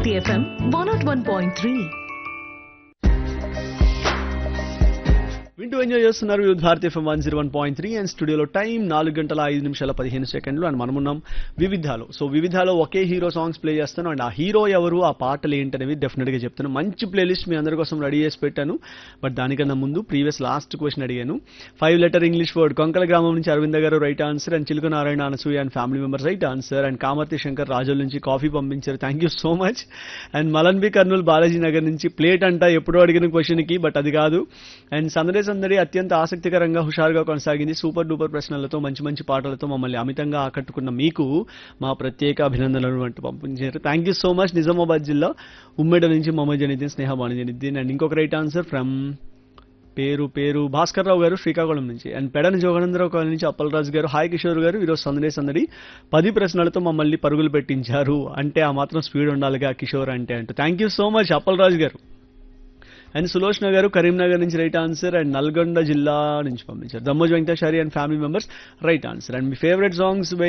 Bharati FM one not one point three వింటూ enjoy చేస్తున్నారు Vividh Bharati FM one zero one point three and స్టూడియోలో time నాలుగు గంటల ఐదు నిమిషాల పదిహేను సెకండ్లు అండ్ మనమున్నాం వివిధాలో సో వివిధాలో ఒకే హీరో సాంగ్స్ ప్లే చేస్తాను అండ్ ఆ హీరో ఎవరు ఆ పాటలు ఏంటనేవి డెఫినెట్గా చెప్తాను మంచి ప్లేలిస్ట్ మీ అందరి కోసం రెడీ చేసి పెట్టాను బట్ దానికన్నా ముందు ప్రీవియస్ లాస్ట్ క్వశ్చన్ అడిగాను ఫైవ్ లెటర్ ఇంగ్లీష్ వర్డ్ కొంకల గ్రామం నుంచి Aravinda garu right answer and Chiluka Narayana Anasuya and family members right answer and Kamarthi Shankar రాజుల నుంచి కాఫీ పంపించారు thank you so much and మలన్ బి కర్నూలు బాలాజీ నగర్ నుంచి ప్లేట్ అంట ఎప్పుడో అడిగిన క్వశ్చన్కి బట్ అది కాదు అండ్ సందడి సందడి అత్యంత ఆసక్తికరంగా హుషారుగా కొనసాగింది సూపర్ డూపర్ ప్రశ్నలతో మంచి మంచి పాటలతో మమ్మల్ని అమితంగా ఆకట్టుకున్న మీకు మా ప్రత్యేక అభినందనలు అంటూ పంపించారు thank you so much Nizamabad జిల్లా ఉమ్మేడ నుంచి మొహమ్మద్ జనిద్దీన్ స్నేహ బాణి జనిద్దీన్ అండ్ ఇంకొక రైట్ ఆన్సర్ ఫ్రమ్ పేరు పేరు భాస్కర్ రావు గారు శ్రీకాకుళం నుంచి అండ్ పెడని జోగనందరావు కాలనీ నుంచి అప్పలరాజు గారు హాయ్ కిషోర్ గారు ఈరోజు సందడి సందడి పది ప్రశ్నలతో మమ్మల్ని పరుగులు పెట్టించారు అంటే ఆ మాత్రం స్పీడ్ ఉండాలిగా కిషోర్ అంటే అంటూ thank you so much Appalaraju garu and Sulochana గారు కరీంనగర్ నుంచి రైట్ ఆన్సర్ అండ్ నల్గొండ జిల్లా నుంచి పంపించారు Dammoj Venkateshwari and family members right answer and మీ ఫేవరెట్ సాంగ్స్